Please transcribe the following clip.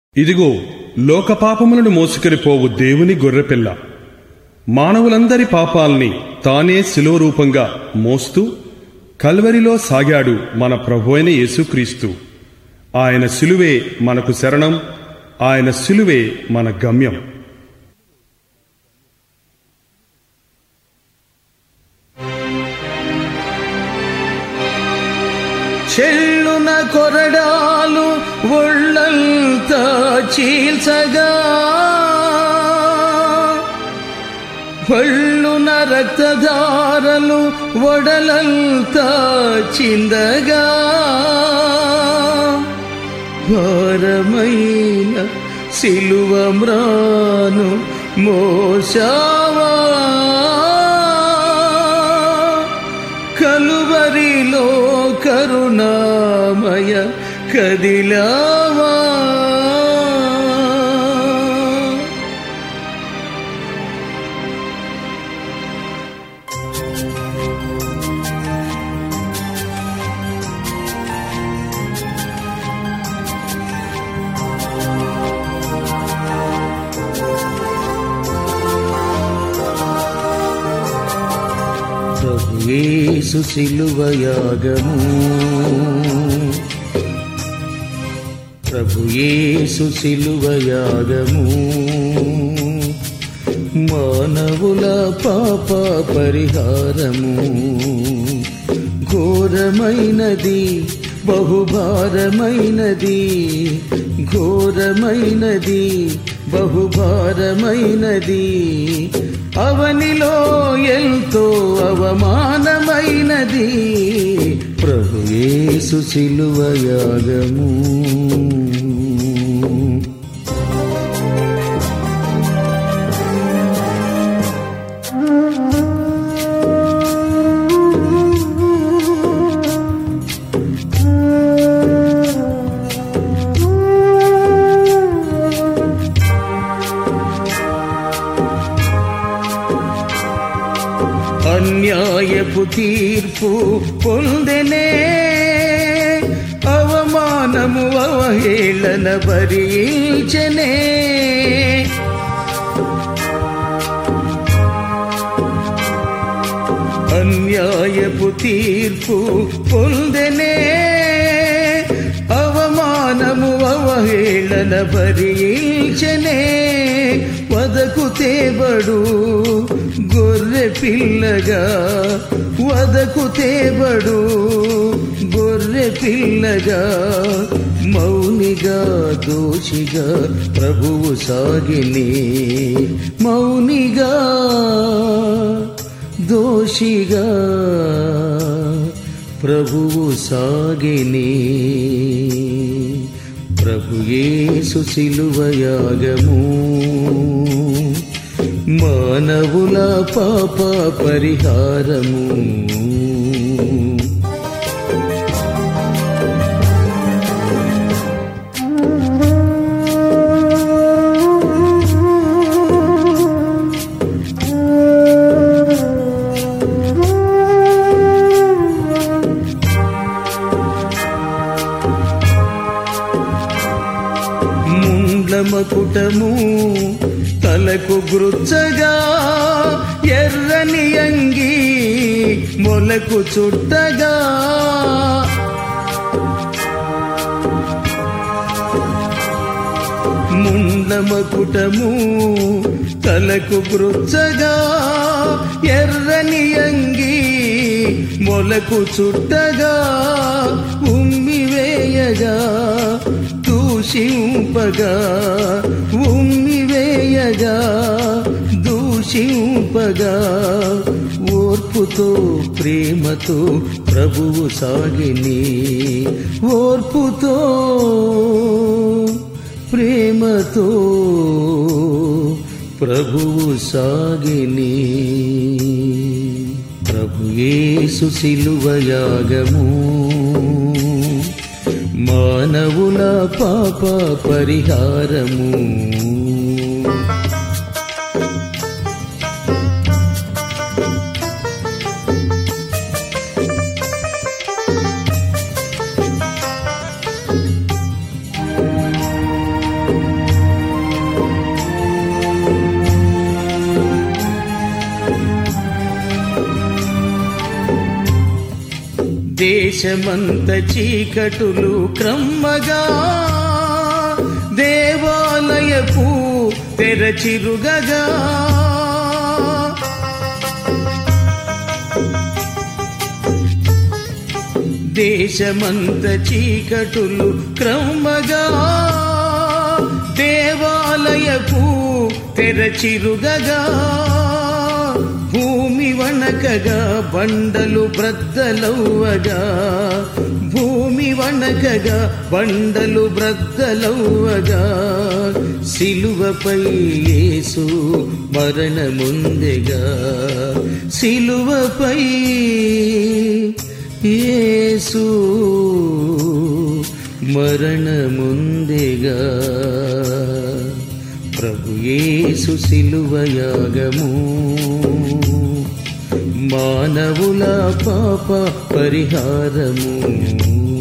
ఇదిగో లోకపాపములను మోసుకొని దేవుని గొర్రెపిల్ల మానవులందరి పాపాల్ని తానే శిలో రూపంగా మోస్తూ కల్వరిలో సాగాడు మన ప్రభు అయిన యేసుక్రీస్తు ఆయన శిలువే మనకు శరణం ఆయన శిలువే మన గమ్యం చెల్లున కొరడాలు ఒళ్ళంతా చీల్చగా పళ్ళున రక్తధారలు ఒడలంతా చిందగా భారమైన సిలువ మ్రాను మోసావా కలువరిలో కరుణామయ కదిలావా ప్రభు యేసు సిలువ యాగము ప్రభు యేసు సిలువ యాగము మానవుల పాప పరిహారము ఘోరమైనది బహుభారమైనది ఘోరమైనది బహుభారమైనది అవనిలో ఎంతో అవమానమైనది ప్రభు యేసు సిలువ యాగము అన్యాయపు తీర్పు పొందెనే అవమానము అవహేళన భరించనే అన్యాయపు తీర్పు పొందెనే అవమానము అవహేళన భరించనే వదకు తేబడు గొర్రె పిల్లగా వదకు తేబడు గొర్రె పిల్లగా మౌనిగా దోషిగా ప్రభువు సాగిని మౌనిగా దోషిగా ప్రభువు సాగిని ప్రభు యేసు సిలువ యాగము మానవుల పాప పరిహారము ముండ్లమకుటము తలకు గృచ్చగా ఎర్రని అంగి మొలకు చుట్టగా ముండ్లమకుటము తలకు గృచ్చగా ఎర్రని అంగి మొలకు చుట్టగా ఉమ్మి వేయగా దూషింపగా ఉమ్మి వేయగా దూషింపగా ఓర్పుతో ప్రేమతో ప్రభువు సాగిని ఓర్పుతో ప్రేమతో ప్రభువు సాగిని ప్రభు యేసు సిలువ యాగము మానవుల పాప పరిహారము దేశమంత చీకటులు క్రమ్మగా దేవాలయపు తెరచిరుగగా దేశమంత చీకటులు క్రమగా దేవాలయపు తెరచిరుగగా భూమి వణకగా బండలు బ్రద్దలవ్వగా భూమి వణకగా బండలు బ్రద్దలవ్వగా సిలువపై యేసు మరణముందెగా సిలువపై యేసు మరణముందెగా ప్రభు యేసు సిలువయాగము మానవుల పాప పరిహారము